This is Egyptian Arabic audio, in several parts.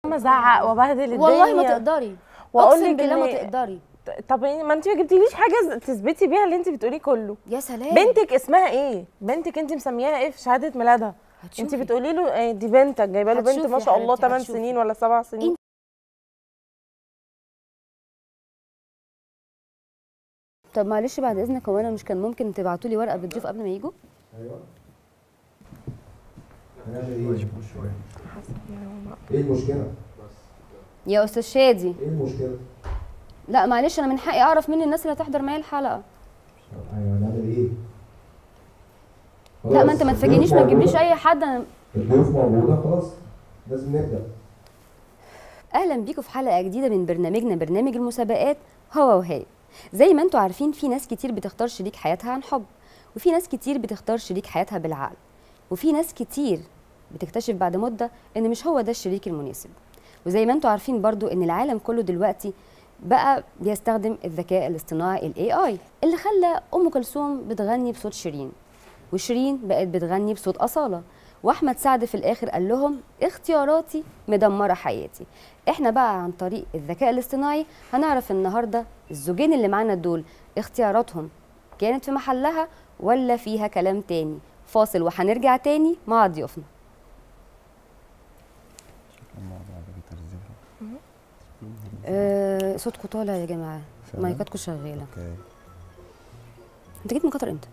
ما ازعق وابهدل الدنيا والله ما تقدري واقول اقسم لك بالله ما إن- تقدري طب ما انت ما جبتيليش حاجه تثبتي بيها اللي انت بتقوليه كله يا سلام بنتك اسمها ايه بنتك انت مسمياها ايه في شهاده ميلادها انت هتشوفي. بتقولي له إيه دي بنتك جايبه له بنت هتشوفي ما يا شاء الله حبيبتي، 8 هتشوفي. سنين ولا 7 سنين طب معلش بعد اذنك هو انا مش كان ممكن تبعتوا لي ورقه بالضيوف قبل ما يجوا ايوه هنعمل ايه؟ ايه المشكلة؟ يا استاذ شادي ايه المشكلة؟ لا معلش انا من حقي اعرف مين الناس اللي هتحضر معايا الحلقه ايوه هنعمل ايه؟ لا ما انت ما خلاص، تفاجئنيش ما الضيوف تجيبليش موجودة. اي حد انا الضيوف موجودة خلاص لازم نبدأ اهلا بيكم في حلقه جديده من برنامجنا برنامج المسابقات هو وهي زي ما انتم عارفين في ناس كتير بتختار شريك حياتها عن حب وفي ناس كتير بتختار شريك حياتها بالعقل وفي ناس كتير بتكتشف بعد مده ان مش هو ده الشريك المناسب وزي ما انتم عارفين برضو ان العالم كله دلوقتي بقى بيستخدم الذكاء الاصطناعي الاي اي اللي خلى ام كلثوم بتغني بصوت شيرين وشيرين بقت بتغني بصوت اصاله واحمد سعد في الاخر قال لهم اختياراتي مدمره حياتي احنا بقى عن طريق الذكاء الاصطناعي هنعرف النهارده الزوجين اللي معانا دول اختياراتهم كانت في محلها ولا فيها كلام تاني فاصل وهنرجع تاني مع ضيوفنا أه صوتكم طالع يا جماعه فعلا؟ مايكاتكم شغاله اوكي انت جيت من قطر امتى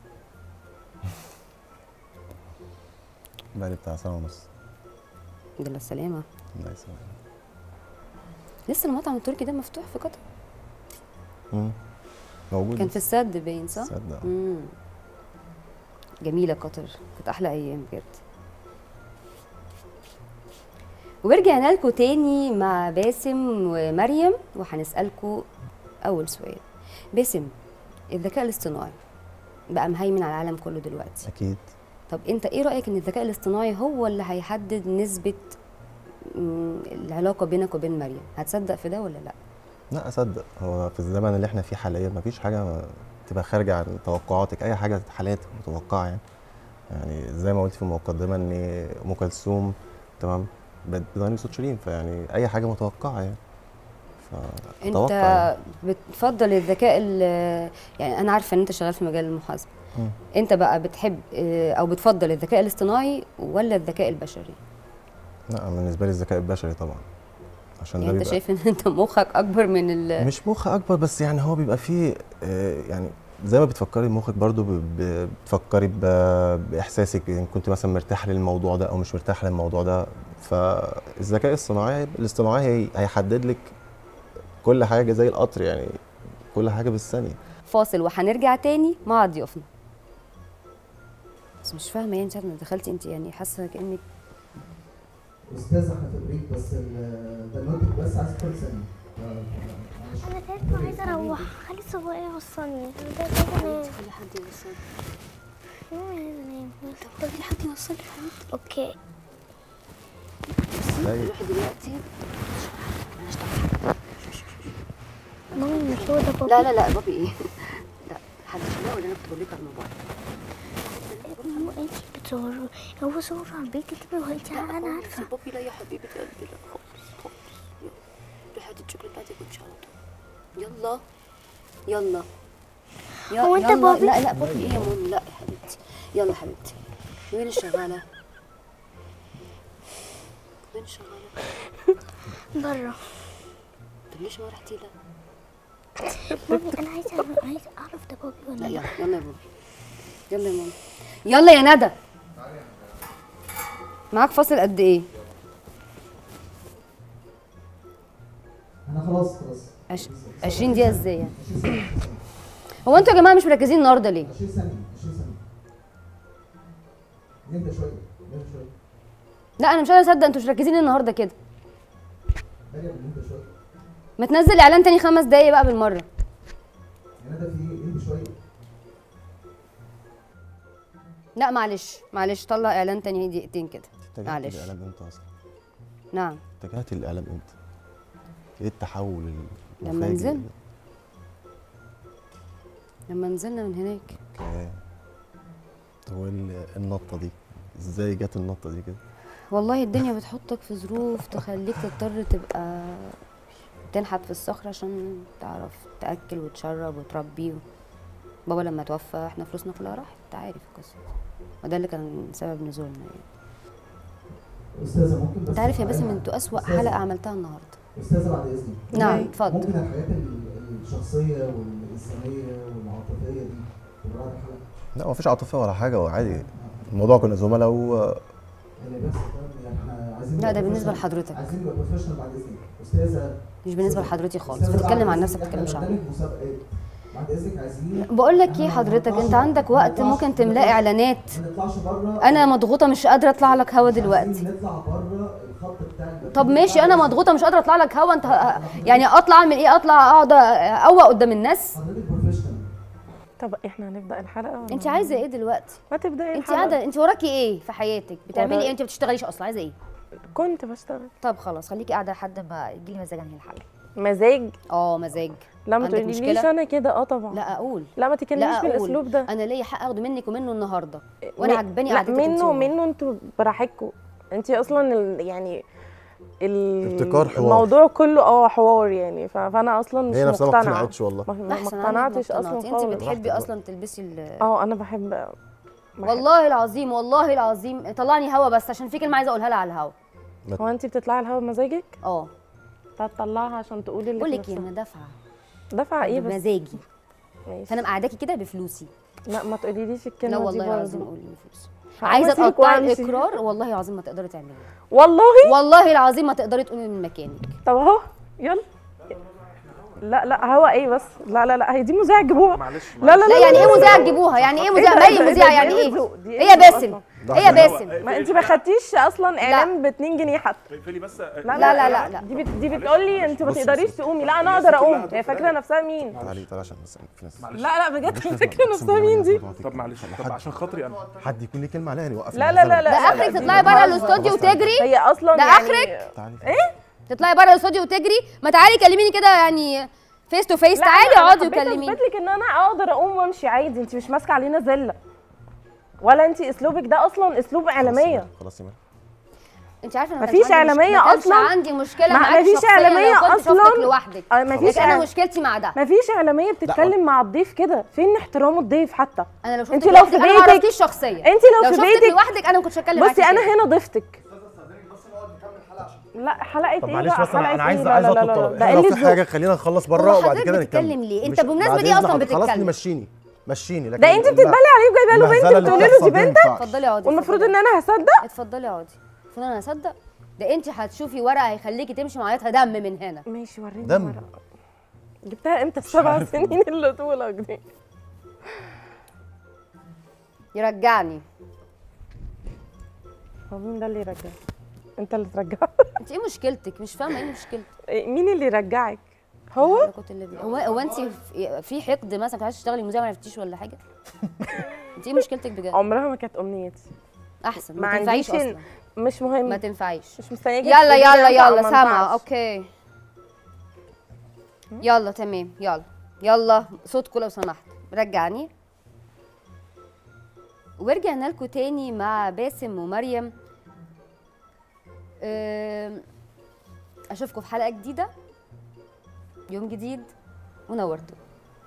بقالي بتاع سنه ونص الحمد لله السلامه الله يسلمك لسه المطعم التركي ده مفتوح في قطر مم. موجود كان في السد باين صح تصدق امم جميله قطر كانت احلى ايام بجد ورجعنا لكم تاني مع باسم ومريم وهنسالكم اول سؤال باسم الذكاء الاصطناعي بقى مهيمن على العالم كله دلوقتي اكيد طب انت ايه رايك ان الذكاء الاصطناعي هو اللي هيحدد نسبه مم، العلاقه بينك وبين مريم هتصدق في ده ولا لا لا اصدق هو في الزمن اللي احنا فيه حاليا مفيش حاجه تبقى خارجه عن توقعاتك اي حاجه حاليا تبقى متوقعه يعني يعني زي ما قلت في المقدمه ان ام كلثوم تمام بتغني بصوت شيرين فيعني اي حاجه متوقعه يعني انت فأتوقع يعني. بتفضل الذكاء ال- يعني انا عارفه ان انت شغال في مجال المحاسبه مم. انت بقى بتحب اه، او بتفضل الذكاء الاصطناعي ولا الذكاء البشري لا بالنسبه لي الذكاء البشري طبعا عشان ده يعني انت بيبقى شايف ان انت مخك اكبر من ال مش مخ اكبر بس يعني هو بيبقى فيه آه، يعني زي ما بتفكري مخك برضو ب- ب- بتفكري ب- باحساسك ان كنت مثلا مرتاح للموضوع ده او مش مرتاح للموضوع ده فالذكاء الصناعي الاصطناعي هي- هيحدد لك كل حاجه زي القطر يعني كل حاجه بالثانيه فاصل وهنرجع تاني مع ضيوفنا بس مش فاهمه يعني ساعه ما دخلتي انت يعني حاسه كانك استاذ احنا في البريك بس ال- بنوتك بس عايز كل ثانية آه، معلش. انا تعبت وعايزه اروح خلي السواق يوصلني انا تعبت عايزه انام خلي حد يوصل ماما عايزه انام طب خلي حد يوصل لك حبيبتي اوكي زي روحي دلوقتي ماما مش هو ده بابا لا لا لا بابي ايه لا حد شغال ولا انا كنت بقول لك على الموبايل هو انت بتصوروا هو صور على البيت كده وانت انا عارفه بابي لا يا حبيبه قلبي لا خالص خالص يلا روحي هاتي الشوكولاته بتاعتك وامشي على طول يلا يلا يا- هو انت يلا. بابي؟ لا لا بابي ايه يا ماما لا يا حبيبتي يلا يا حبيبتي وين الشغاله وين الشغاله بره طب ليش ما رحتي لها مامي انا عايزه عايزه اعرف ده بابي ولا لا لا يلا يلا يا بابي يلا يا ماما يلا يا ندى معاك فاصل قد ايه انا خلاص خلاص عش... 20 دقيقه ازاي يعني هو انتوا يا جماعه مش مركزين النهارده ليه 20 ثانية 20 ثانية نهدى شوية نهدى شوية لا انا مش قادره اصدق انتوا مش مركزين النهارده كده مريم نهدى شوية ما تنزل اعلان تاني خمس دقايق بقى بالمره يا ندى في ايه؟ نهدى شوية لا معلش معلش طلع اعلان تاني دقيقتين كده اتجهت معلش للاعلام امتى اصلا نعم اتجهت للاعلام امتى ايه التحول لما المفاجئ نزلنا. ده؟ لما نزلنا من هناك اوكي طب وايه ال- النطه دي ازاي جت النطه دي كده والله الدنيا بتحطك في ظروف تخليك تضطر تبقى تنحت في الصخر عشان تعرف تاكل وتشرب وتربي بابا لما توفى احنا فلوسنا كلها راحت انت عارف القصه وده اللي كان سبب نزولنا يعني استاذه ممكن بس انت عارف يا سؤال باسم عن- انتوا اسوأ أستاذة. حلقه عملتها النهارده استاذه بعد اذنك نعم إيه؟ اتفضل ممكن الحاجات ال- الشخصيه والانسانيه والعاطفيه دي تبقى بعد الحلقه لا مفيش عاطفه ولا حاجه وعادي الموضوع كنا زملاء و يعني بس طيب يعني احنا عايزين لا ده نبقى بالنسبه professional. لحضرتك عايزين نبقى بروفيشنال بعد اذنك استاذه مش بالنسبه لحضرتي خالص أستاذة بتتكلم بعد عن إذنك، نفسك ما إحنا بتتكلمش عنه بنعمل مسابقات بعد اذنك عايزين بقول لك إحنا ايه ما حضرتك نطلعش- انت عندك ما وقت نطلعش- ممكن ما تملأ نطلعش- اعلانات ما نطلعش بره انا مضغوطه مش قادره اطلع لك هوا عايزين دلوقتي نطلع بره الخط بتاع البرنامج. طب ماشي انا بعد مضغوطه مش قادره اطلع لك هوا انت يعني اطلع اعمل ايه اطلع اقعد اقوى قدام الناس حضرتك بروفيشنال طب احنا هنبدا الحلقه ولا انت عايزه ايه دلوقتي ما تبداي انت الحلقه قاعده انت وراكي ايه في حياتك بتعملي ورايا- ايه انت ما بتشتغليش اصلا عايزه ايه كنت بشتغل طب خلاص خليكي قاعده لحد ما يجيلي مزاج انهي الحلقه مزاج اه مزاج لا ما عندك تقوليليش مشكلة؟ انا كده اه طبعا لا, لا اقول لا ما لا تتكلميش اقول بالاسلوب ده انا ليا حق اخده منك ومنه النهارده وانا م- عجباني لا قعدتك انت منه وهو. منه انتوا براحتكم انت اصلا ال يعني ال- ابتكار حوار. الموضوع كله اه حوار يعني ف- فانا اصلا مش هي نفسها ما مقتنعه اقتنعتش والله ما ما احسن عنك اقتنعتش ما اصلا اقتنعتي. خالص انت بتحبي براحتك اصلا تلبسي ال- اه انا بحب بحب- والله العظيم والله العظيم طلعني هوا بس عشان في كلمه عايزه اقولها لها على الهوا هو انت بتطلعي الهوا بمزاجك اه طب طلعها عشان تقولي اللي بقول في لك ايه نفسها. انا دافعه دافعه ايه بس بمزاجي ماشي. فانا مقعداكي كده بفلوسي لا ما تقوليليش الكلمه لا دي والله برضه. العظيم قولي لي فلوسي هقوم عايزه أسيبك تقطعي وأمشي. الاقرار والله العظيم ما تقدري تعمليه والله والله العظيم ما تقدري تقومي من مكانك طب اهو يلا لا لا هوا ايه بس لا لا لا هي دي مذيعه تجيبوها معلش لا لا لا يعني ايه مذيعه تجيبوها يعني ايه مذيعه إيه ده؟ مالي إيه ده؟ مذيعه إيه يعني ده؟ ايه ذوق. دي هي ذوق باسم أصلاً. هي باسم ما انت ما خدتيش اصلا اعلان ب 2 جنيه حتى اقفلي بس لا لا لا لا لا دي بت... دي بتقول لي انت ما بصي، تقدريش بصي. تقومي لا انا اقدر اقوم هي فاكره نفسها مين تعالي تعالي عشان بس في ناس لا لا بجد مش لازم- فاكره أقسم نفسها بالله مين لازم دي تقعد طب معلش تتكلم. طب عشان خاطري انا حد يكون ليه كلمه عليها يعني وقف لا لا لا لا ده لا، اخرك دي تطلعي بتهزر. بره الاستوديو وتجري هي اصلا ده يعني آخرك؟ تعالي تطلعي بره الاستوديو وتجري ما تعالي كلميني كده يعني فيس تو فيس لا، تعالي أنا اقعدي حبيت وكلميني اثبت لك ان انا اقدر اقوم وامشي عادي انت مش ماسكه علينا زله ولا انت اسلوبك ده اصلا اسلوب اعلاميه خلاص يا مريم انت عارفه انا مفيش كانش عندي مش- إعلامية ما كانش أصلاً. عندي مشكله ما- معاكي مفيش شخصياً إعلامية لو كنت شفتك أصلاً. لوحدك آه، مفيش لكن انا إعلام- مشكلتي مع ده مفيش اعلاميه بتتكلم مع الضيف كده فين احترام الضيف حتى انا لو شفتك انت لو لوحدك في انا ما بيتك- عرفتيش شخصيا انت لو في شفتك بيتك لوحدك انا ما كنتش هتكلم بصي معاكي انا كده. هنا ضيفتك لا حلقه طب ايه معلش بقى بس انا حلقة انا إيه؟ عايز لا عايز لا لا اطلب لا، طلب ده احنا لو قلة في ذوق. حاجه خلينا نخلص بره هو وبعد حضرتك كده بتتكلم نتكلم ليه؟ انت مش- بمناسبة بعد دي إذن أصلاً حضرتك خلاص بتتكلم. مشيني مشيني لكن ده انت بتتبلي عليه وجايبه له المهزلة بنت اللي بتقولي له بتحصل دي ما بنتك ينفعش. اتفضلي اقعدي والمفروض اتفضلي. ان انا هصدق اتفضلي اقعدي المفروض انا اصدق ده انت هتشوفي ورقه هيخليكي تمشي معيطها دم من هنا ماشي وريني دم. ورقة. جبتها امتى السبع سنين اللي طولك دي يرجعني هو مين ده اللي يرجعك انت اللي ترجعك انت ايه مشكلتك مش فاهمه ايه مشكلتك إيه، مين اللي يرجعك هو أنا كنت اللي بي... هو هو انت في- في حقد مثلا مش عايزه تشتغلي مذيعه ما عرفتيش ولا حاجه انت ايه مشكلتك بجد عمرها ما كانت امنيتي احسن ما ما تنفعيش عنديش اصلا مش مهم ما تنفعيش مش مستنياكي يلا تقولي لي يلا أنفع أو يلا ما سامعه أنفعش. اوكي يلا تمام يلا يلا صوتكم لو سمحت رجعني ورجعنا لكم تاني مع باسم ومريم أم، اشوفكم في حلقه جديده يوم جديد ونورتوا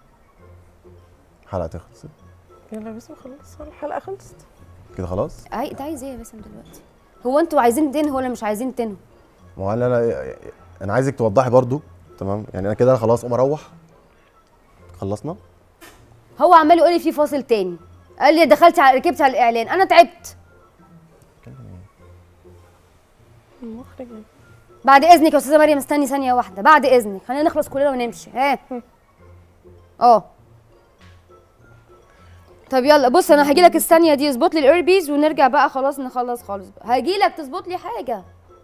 حلقه تخلص يلا بس خلاص الحلقه خلصت كده خلاص عاي... انت عايز ايه يا باسم دلوقتي هو انتوا عايزين تنهوا ولا مش عايزين تنهوا ما هو انا انا انا عايزك توضحي برضو تمام يعني انا كده خلاص اقوم اروح خلصنا هو عمال يقول لي في فاصل تاني قال لي دخلت على ركبت على الاعلان انا تعبت المخرج بعد اذنك يا استاذه مريم استني ثانيه واحده بعد اذنك خلينا نخلص كلنا ونمشي ها اه طب يلا بص انا هجي لك الثانيه دي اظبط لي الايربيز ونرجع بقى خلاص نخلص خالص بقى هجي لك تظبط لي حاجه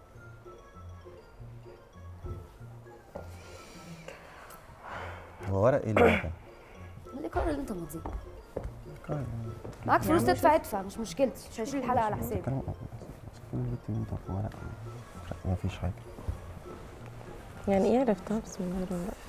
هو ورق ايه اللي ده؟ القرار اللي انت ماضيه معاك فلوس تدفع ادفع مش مشكلتي مش هشيل الحلقه على حسابي كلام البت دي انت في ورق ما فيش حاجه يعني ايه عرفتها بسم الله الرحمن الرحيم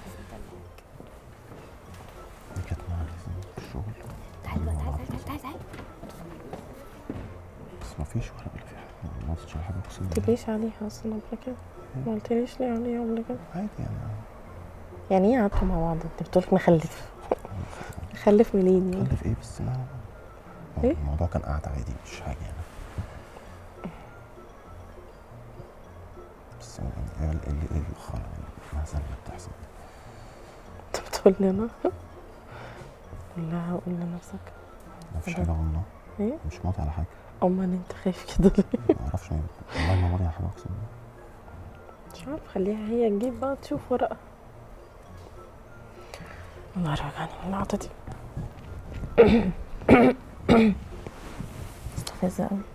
دي كانت معايا في الشغل تعالى بقى تعالى تعالى تعالى تعالى بس ما فيش ورق ولا في حاجه عملتش حاجه اقسم بالله تجريش عليها اصلا قبل كده ما قلتليش ليه عليها قبل كده عادي يعني يعني ايه قعدتوا مع بعض انت بتقولك نخلف نخلف منين يعني خلف ايه بس ما إيه؟ الموضوع كان قاعد عادي مش حاجه يعني بس يعني ايه اللي ايه الخرا المهزله اللي بتحصل انت بتقول لي انا لا هقول لنفسك مفيش حاجه والله ايه مش موت على حاجه امال انت خايف كده ليه ما اعرفش والله ما مرة حاجه اقسم بالله مش عارف خليها هي تجيب بقى تشوف ورقة الله رجعني من العطة دي مستفزة أوي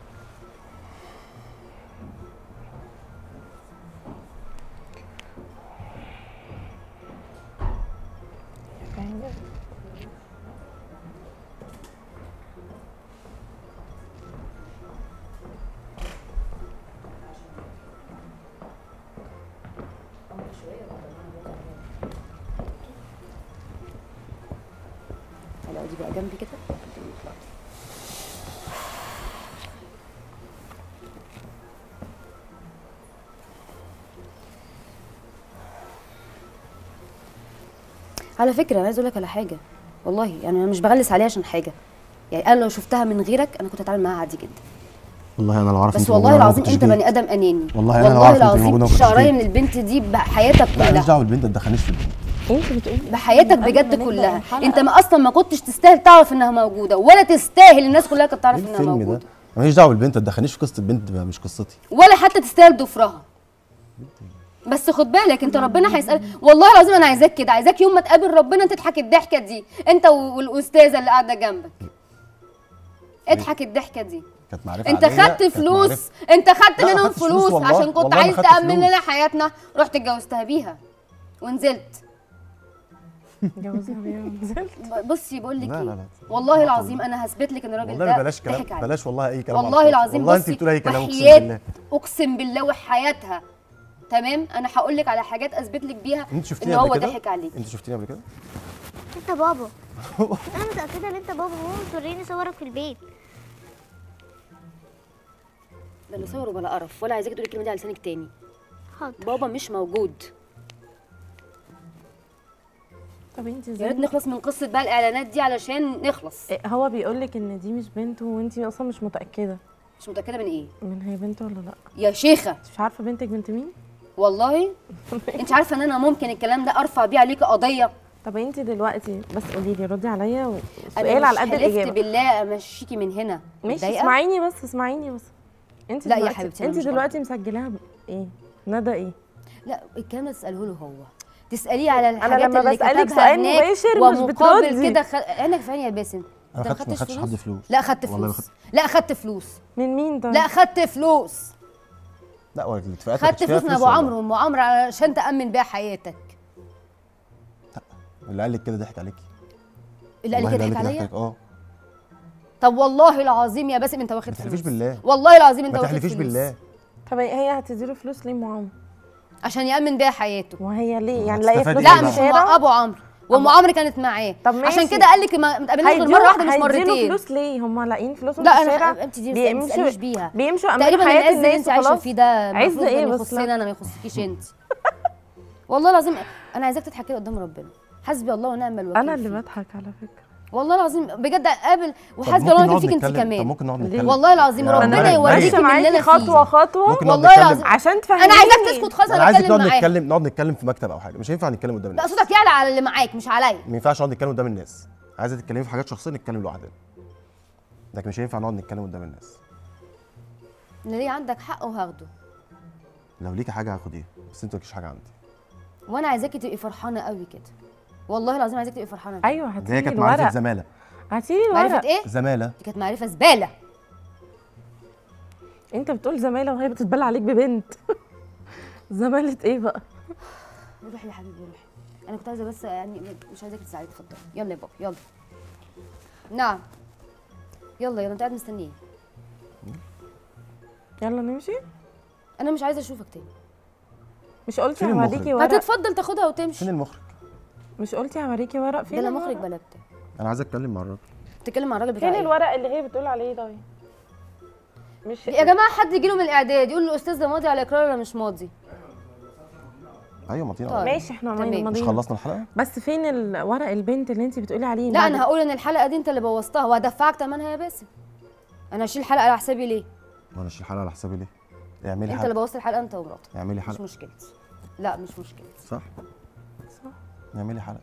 هلا دي بقى جنبي كده على فكره انا عايز اقول لك على حاجه والله يعني انا مش بغلس عليها عشان حاجه يعني انا لو شفتها من غيرك انا كنت اتعامل معاها عادي جدا والله انا لو عارف بس انت والله موجودة ما العظيم كنتش انت جيت. بني ادم اناني والله أنا لو والله عارف انت العظيم موجودة ما كنتش شعرايه جيت. من البنت دي بحياتك لا ماليش كلها دعوه بالبنت ما تدخلنيش في البنت انت بتقولي بحياتك قبل ما بجد نبدأ كلها الحلقة. انت ما اصلا ما كنتش تستاهل تعرف انها موجوده ولا تستاهل الناس كلها كانت تعرف ايه انها الفيلم موجوده ده ماليش دعوه بالبنت ما تدخلنيش في قصه البنت بقى مش قصتي ولا حتى تستاهل ضفرها بس خد بالك انت ربنا هيسال والله العظيم انا عايزاك كده عايزاك يوم ما تقابل ربنا تضحك الضحكه دي انت والاستاذه اللي قاعده جنبك اضحك الضحكه دي كانت معرفه انت عادية، خدت كانت فلوس معرفة. انت خدت لا، ما منهم خدتش فلوس فلوس والله. عشان كنت والله ما عايز خدت تامن فلوس. لنا حياتنا رحت اتجوزتها بيها ونزلت جوزها بيها ونزلت بصي بقول لك لا، ايه لا، لا. والله العظيم انا هثبت لك ان الراجل والله ده بلاش كلام ضحك عليك. بلاش والله اي كلام على والله الفاضي. العظيم والله انت بصي بتقول اي كلام اقسم وحياة- بالله اقسم بالله وحياتها تمام انا هقول لك على حاجات اثبت لك بيها انت ان شفتيني هو قبل كده ضحك عليك انت شفتيني قبل كده انت بابا انا متاكده ان انت بابا ماما بتوريني صورك في البيت ده اللي صوره بلا قرف ولا عايزاك تقولي الكلمه دي على لسانك تاني حاضر بابا مش موجود طب انت يا ازاي ريت نخلص من قصه بقى الاعلانات دي علشان نخلص إيه، هو بيقول لك ان دي مش بنته وانت اصلا مش متاكده مش متاكده من ايه من هي بنته ولا لا يا شيخه مش عارفه بنتك بنت مين والله انت عارفه ان انا ممكن الكلام ده ارفع بيه عليكي قضيه طب انت دلوقتي بس قولي لي ردي عليا انا وسؤال على مش قد حلفت الاجابه بالله امشيكي من هنا ماشي متضايقة؟ اسمعيني بس اسمعيني بس انت لا يا دلوقتي حبيبتي، أنا انت مش دلوقتي مسجلاها بايه ندى ايه لا الكلام ده تساله له هو تساليه على الحاجات لما اللي بسألك كتبها سؤال هناك مباشر مش ومقابل بتردي. كده خ... عينك في عيني يا باسم انا انت ما خدتش ما خدتش حد فلوس لا خدت والله ما فلوس خدت- لا خدت فلوس من مين ده لا خدت فلوس لا ولا الاتفاقات ما خدت كانش فيها فلوس من ابو والله. عمرو وام عمرو علشان تامن بيها حياتك اللي قال لك كده ضحك عليكي اللي قال لي والله كده ضحك اللي عليا ضحك- اه طب والله العظيم يا باسم انت واخد ما فلوس تحلفيش بالله والله العظيم انت ما واخد تحلفيش فلوس بالله طب هي هتديله فلوس ليه ام عمرو عشان يامن بيها حياته وهي ليه يعني هتستفاد لاقي فلوس إيه في لا بقى؟ مش مع الشارع ابو عمرو وام عمرو كانت معاه طب عشان ماشي. كده قال لك ما ما تقابلناش غير مره واحده مش هيديله مرتين فلوس ليه هم لاقيين فلوسهم لا في انا الشارع انت دي ما تساليش بيها بيمشوا امام تقريبا حياه العز اللي الناس انت عايشه وخلاص فيه ده عز المفروض ايه ما بس يخصني لا. انا ما يخصكيش انت والله العظيم انا عايزاك تضحك كده قدام ربنا حسبي الله ونعم الوكيل انا اللي فيك. بضحك على فكره والله العظيم بجد قابل طب وحسبي ممكن الله ونعم نقعد فيك انت نتكلم- طب كمان ممكن نقعد نتكلم والله العظيم يا ربنا مريم، يوريك ماشي من اللي معاكي انا خطوه فيه خطوه ممكن نقعد والله نتكلم العظيم عشان تفهميني انا عايزاك تسكت خالص انا انا عايزك اتكلم نقعد معاك نتكلم نقعد نتكلم في مكتب او حاجه مش هينفع نتكلم قدام لا الناس صوتك يعلى على اللي معاك مش عليا ما ينفعش نقعد نتكلم قدام الناس عايزه تتكلمي في حاجات شخصيه نتكلم لوحدنا لكن مش هينفع نقعد نتكلم قدام الناس ان ليه عندك حق وهاخده لو ليكي حاجه هاخديها بس انت مالكيش حاجه عندي وانا عايزاكي تبقي فرحانه قوي كده والله العظيم عايزاكي تبقي فرحانه ايوه دي هي هاتيلي كانت معرفه الورق زماله هاتيلي معرفه الورق ايه زماله دي كانت معرفه زباله انت بتقول زماله وهي بتتبلى عليك ببنت زماله ايه بقى روحي يا حبيبي روحي انا كنت عايزه بس يعني مش عايزاكي تزعلي اتفضلي يلا يا بابا يلا نعم يلا يلا انت قاعد مستنيه يلا نمشي انا مش عايزه اشوفك تاني مش قلتي فين هوريكي المخرج؟ ورق هتتفضل تاخدها وتمشي فين المخرج مش قلتي هوريكي ورق ده فين لا مخرج الورق؟ بلا بتاع انا عايز اتكلم مع الراجل تتكلم مع الراجل بتاع فين ايه الورق اللي هي بتقول عليه طيب مش يا جماعه حد يجي له من الاعداد يقول الاستاذ ده ماضي على اقرار ولا مش ماضي ايوه ماضيين طيب. ماشي احنا تمام. ماضيين مش خلصنا الحلقه بس فين ال- ورق البنت اللي انت بتقولي عليه لا بعد- انا هقول ان الحلقه دي انت اللي بوظتها وهدفعك ثمنها يا باسم انا هشيل الحلقه على حسابي ليه وانا اشيل الحلقه على حسابي ليه اعملي انت اللي حلقه بوظت الحلقه انت ومراتك اعملي مش حلقه مشكلتي لا مش مشكلتي صح صح. اعملي حلقه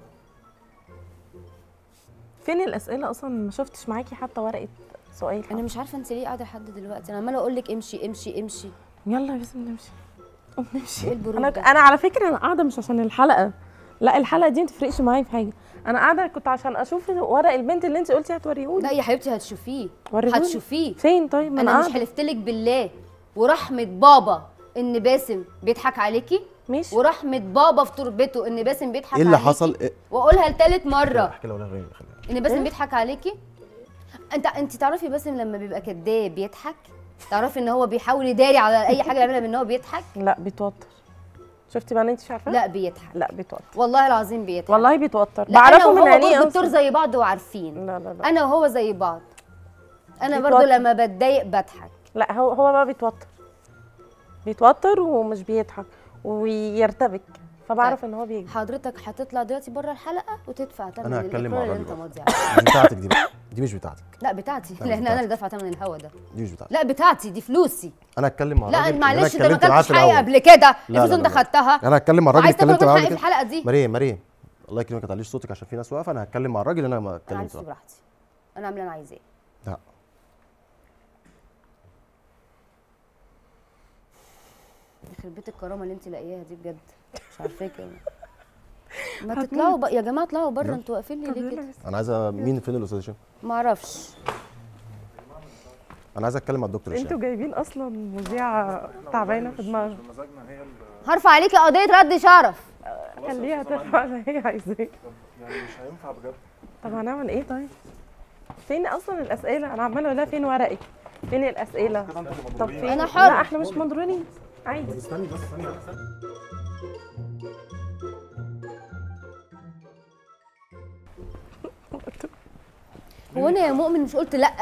فين الاسئله اصلا ما شفتش معاكي حتى ورقه سؤال انا مش عارفه انت ليه قاعده لحد دلوقتي انا عماله اقول لك امشي امشي امشي يلا يا باسم نمشي قوم نمشي ايه البرود انا ده؟ انا على فكره انا قاعده مش عشان الحلقه لا الحلقه دي ما تفرقش معايا في حاجه انا قاعده كنت عشان اشوف ورق البنت اللي انت قلتي هتوريهولي لا يا حبيبتي هتشوفيه وريهولي. هتشوفيه فين طيب ما انا مش قاعدة. حلفتلك بالله ورحمه بابا ان باسم بيضحك عليكي ماشي ورحمه بابا في تربته ان باسم بيضحك ايه اللي عليكي حصل إيه؟ واقولها لتالت مره احكي لو غير ان باسم بيضحك عليكي انت انت تعرفي باسم لما بيبقى كداب بيضحك تعرفي ان هو بيحاول يداري على اي حاجه يعملها بان هو بيضحك لا بيتوتر شفتي بقى انت مش عارفه لا بيضحك لا بيتوتر والله العظيم بيضحك والله بيتوتر لا بعرفه انا من وهو عينيه برضه دكتور أصلاً. زي بعض وعارفين لا لا لا انا وهو زي بعض انا بيتوتر. برضه لما بتضايق بضحك لا هو هو بقى بيتوتر بيتوتر ومش بيضحك ويرتبك فبعرف ان هو بيجي حضرتك هتطلع دلوقتي بره الحلقه وتدفع ثمن أنا هتكلم مع الإقرار اللي الراجل انت بقى. ماضي عليه مش بتاعتك دي بقى دي مش بتاعتك لا بتاعتي مش لان انا بتاعتك. اللي دافعه ثمن الهوا ده دي مش بتاعتك لا بتاعتي دي فلوسي انا هتكلم مع لا الراجل اللي أنا معلش انت ما اتكلمت معاه كنتش في حقي الأول. قبل كده لا، الفلوس لا، انت لا. خدتها انا هتكلم مع الراجل وعايز اللي اتكلمت تاخد معاه من قبل حقي في كده الحلقه دي مريم مريم الله يكرمك ما تعليش صوتك عشان في ناس واقفه انا هتكلم مع الراجل اللي انا ما انا اتكلمت عايز معاه براحتي انا اعمل اللي انا عايزاه لا يخرب بيت الكرامه اللي انت لاقياها دي بجد مش عارفاك أنا. ما تطلعوا بقى يا جماعه اطلعوا بره انتوا واقفين لي ليه كده انا عايزه مين فين الاستاذ هشام ما اعرفش انا عايز اتكلم مع الدكتور انتوا هشام جايبين اصلا مذيعه تعبانه في دماغها هرفع عليكي قضيه رد شرف خليها ترفع زي هي عايزاه يعني مش هينفع بجد طب هنعمل ايه طيب فين اصلا الاسئله انا عماله اقول لها فين ورقك فين الاسئله كده انتوا اللي طب مضروبين فين أنا لا حر. احنا مش مضرورين عادي استني بس ثانيه هو انا يا مؤمن مش قلت لا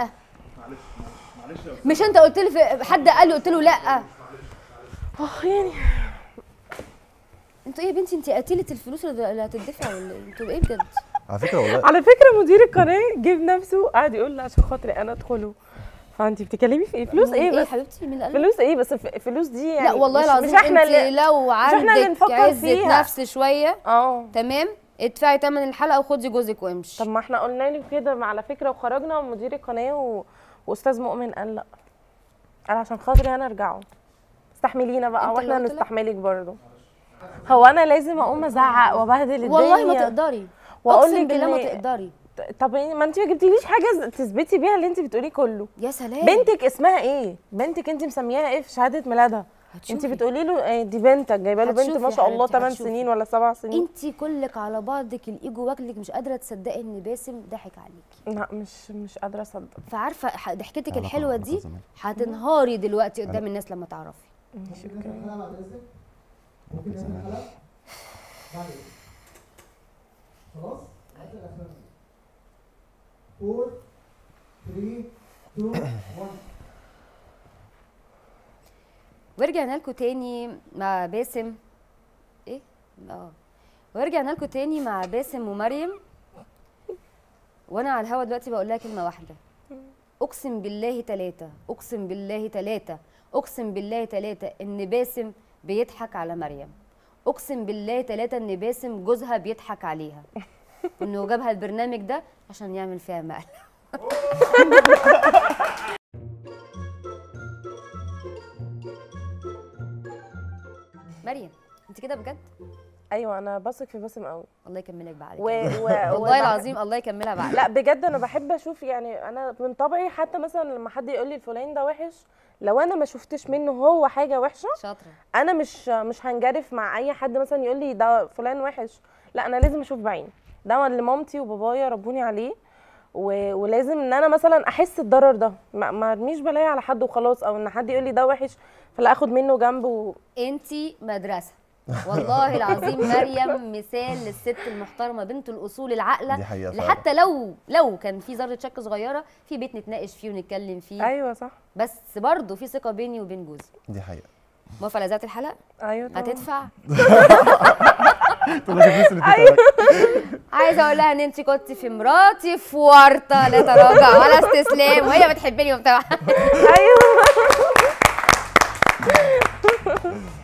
مش انت قلت لي في حد قال لي قلت له لا اه يعني انتوا ايه يا بنتي انت قتيله الفلوس اللي اللي هتدفع ولا ايه انتوا ايه بجد على فكره والله على فكره مدير القناه جيب نفسه قاعد يقول لي عشان خاطري انا ادخله فانت بتتكلمي في ايه فلوس ايه ايه يا بس حبيبتي مين اللي قال لك؟ فلوس ايه بس ف- فلوس دي يعني لا والله مش العظيم مش احنا انت اللي لو احنا اللي عندك نفكر عزه فيها. نفس شويه اه تمام ادفعي تمن الحلقه وخدي جوزك وامشي طب ما احنا قلنا له كده على فكره وخرجنا ومدير القناه و... واستاذ مؤمن قال لا قال عشان خاطري انا ارجعوا استحملينا بقى انت اللي واحنا قلت لا؟ نستحملك برضه هو انا لازم اقوم ازعق وابهدل الدنيا والله ما تقدري واقول اقسم لك بالله ما إن- تقدري طب ما انت ما جبتيليش حاجه تثبتي بيها اللي انت بتقوليه كله يا سلام بنتك اسمها ايه بنتك انت مسمياها ايه في شهاده ميلادها انت هتشوفي. بتقولي له آه، دي بنتك جايبه له بنت هتشوفي ما يا شاء الله حبيبتي، 8 هتشوفي. سنين ولا 7 سنين انت كلك على بعضك الايجو واكلك مش قادره تصدقي ان باسم ضحك عليكي لا مش مش قادره اصدق فعارفه ح- ضحكتك علاقة- الحلوه علاقة دي زمان. هتنهاري دلوقتي قدام الناس لما تعرفي ماشي ممكن اوكي نعمل حلقه بعد اذنك ممكن نعمل حلقه بعد اذنك خلاص هات الافلام 4 3 2 1 ورجعنا لكم تاني مع باسم ايه اه ورجعنا لكم تاني مع باسم ومريم وانا على الهوا دلوقتي بقول لها كلمه واحده اقسم بالله ثلاثه اقسم بالله ثلاثه اقسم بالله ثلاثه ان باسم بيضحك على مريم اقسم بالله ثلاثه ان باسم جوزها بيضحك عليها انه جابها البرنامج ده عشان يعمل فيها مقلب مريم انت كده بجد ايوه انا بثق في باسم قوي الله يكملك بعد و... كده. و... والله وبح- العظيم الله يكملها بعد لا بجد انا بحب اشوف يعني انا من طبعي حتى مثلا لما حد يقول لي الفلان ده وحش لو انا ما شفتش منه هو حاجه وحشه شاطره انا مش مش هنجرف مع اي حد مثلا يقول لي ده فلان وحش لا انا لازم اشوف بعيني ده اللي مامتي وبابايا ربوني عليه و... ولازم ان انا مثلا احس الضرر ده ما ما ارميش بلايا على حد وخلاص او ان حد يقول لي ده وحش فلا اخد منه جنب و... انت مدرسه والله العظيم مريم مثال للست المحترمه بنت الاصول العاقله دي حقيقه اللي فعلا. حتى لو لو كان في ذره شك صغيره في بيت نتناقش فيه ونتكلم فيه ايوه صح بس برضه في ثقه بيني وبين جوزي دي حقيقه موافقه على ذات الحلقه ايوه طبعا هتدفع طب الفلوس اللي اديتها لك. عايزه اقول لها ان انت كنت في مراتي في ورطه لا تراجع ولا استسلام وهي بتحبني وبتاع ايوه